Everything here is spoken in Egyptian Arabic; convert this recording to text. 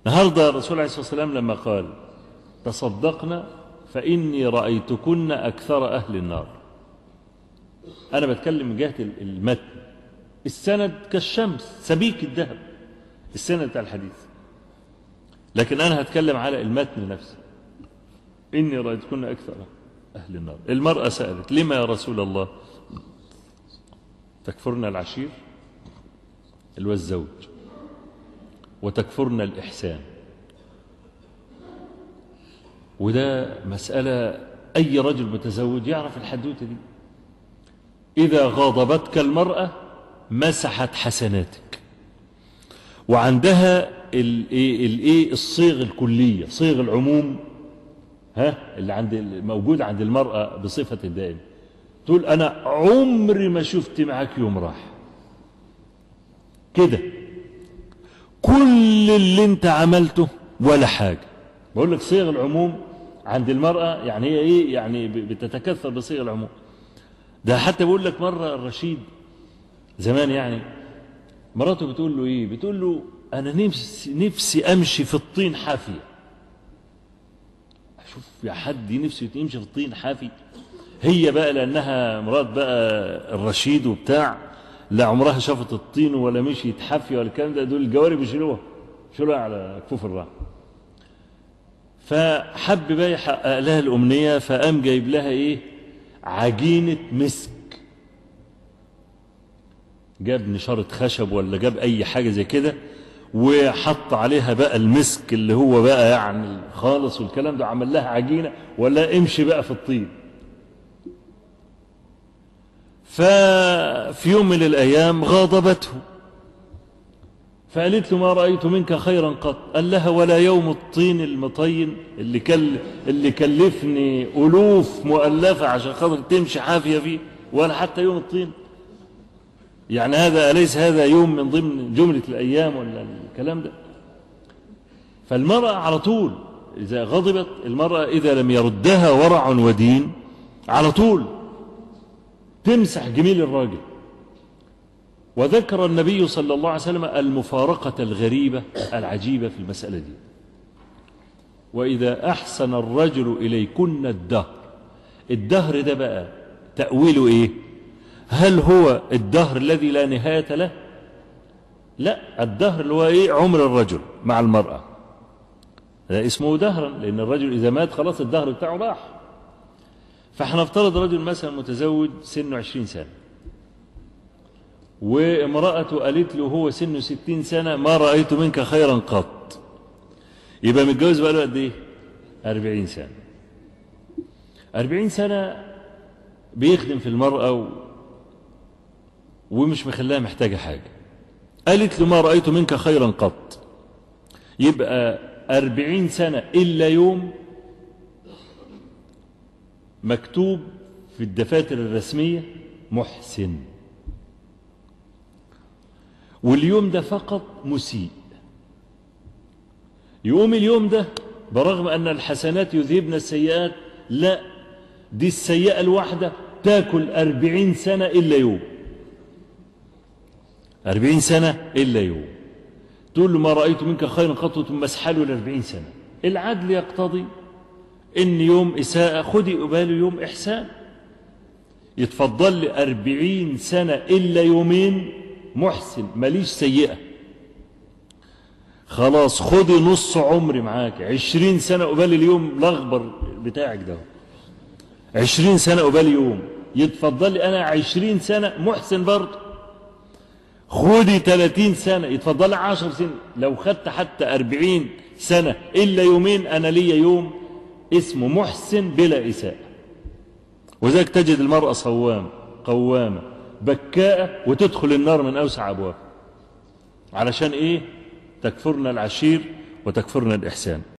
النهارده الرسول عليه الصلاة والسلام لما قال تصدقنا فإني رأيتكن أكثر أهل النار أنا بتكلم من جهة المتن السند كالشمس سبيك الذهب السند بتاع الحديث لكن أنا هتكلم على المتن نفسه إني رأيتكن أكثر أهل النار المرأة سألت لما يا رسول الله تكفرنا العشير اللي هو الزوج وتكفرنا الإحسان وده مسألة أي رجل متزوج يعرف الحدوتة دي إذا غاضبتك المرأة مسحت حسناتك وعندها الايه الصيغ الكلية صيغ العموم ها اللي عند موجود عند المرأة بصفة دائمة تقول أنا عمري ما شفت معاك يوم راح كده كل اللي انت عملته ولا حاجة بقول لك صيغ العموم عند المرأة يعني هي ايه يعني بتتكثر بصيغ العموم ده حتى بقول لك مرة الرشيد زمان يعني مراته بتقول له ايه بتقول له انا نفسي نفسي امشي في الطين حافية اشوف يا حد نفسه يمشي في الطين حافي هي بقى لانها مرات بقى الرشيد وبتاع لا عمرها شافت الطين ولا مشيت حافيه ولا الكلام ده دول الجوارب يشيلوها يشيلوها على كفوف الراحه فحب بقى يحقق لها الامنيه فقام جايب لها ايه عجينه مسك جاب نشاره خشب ولا جاب اي حاجه زي كده وحط عليها بقى المسك اللي هو بقى يعني خالص والكلام ده عمل لها عجينه ولا امشي بقى في الطين ففي يوم من الأيام غاضبته فقالت له ما رأيت منك خيرا قط قال لها ولا يوم الطين المطين اللي, كل اللي كلفني ألوف مؤلفة عشان خاطر تمشي حافية فيه ولا حتى يوم الطين يعني هذا أليس هذا يوم من ضمن جملة الأيام ولا الكلام ده فالمرأة على طول إذا غضبت المرأة إذا لم يردها ورع ودين على طول تمسح جميل الراجل وذكر النبي صلى الله عليه وسلم المفارقة الغريبة العجيبة في المسألة دي وإذا أحسن الرجل إليكن الدهر الدهر ده بقى تأويله إيه هل هو الدهر الذي لا نهاية له لا الدهر اللي هو إيه عمر الرجل مع المرأة ده اسمه دهرا لأن الرجل إذا مات خلاص الدهر بتاعه راح فاحنا نفترض رجل مثلا متزوج سنه عشرين سنة وامرأته قالت له هو سنه ستين سنة ما رأيت منك خيرا قط يبقى متجوز بقى له قد ايه أربعين سنة أربعين سنة بيخدم في المرأة و... ومش مخلاها محتاجة حاجة قالت له ما رأيت منك خيرا قط يبقى أربعين سنة إلا يوم مكتوب في الدفاتر الرسمية محسن واليوم ده فقط مسيء يقوم اليوم ده برغم أن الحسنات يذهبن السيئات لا دي السيئة الواحدة تاكل أربعين سنة إلا يوم أربعين سنة إلا يوم تقول له ما رأيت منك خيرا قط ثم اسحله الأربعين سنة العدل يقتضي إن يوم إساءة خدي قباله يوم إحسان يتفضل لي أربعين سنة إلا يومين محسن ماليش سيئة خلاص خدي نص عمري معاك عشرين سنة قبال اليوم الأخبر بتاعك ده عشرين سنة قبال يوم يتفضل لي أنا عشرين سنة محسن برضه خدي تلاتين سنة يتفضل لي عشر سنة لو خدت حتى أربعين سنة إلا يومين أنا ليا يوم اسمه محسن بلا إساءة وذلك تجد المرأة صوامة قوامة بكاءة وتدخل النار من أوسع أبواب علشان إيه تكفرنا العشير وتكفرنا الإحسان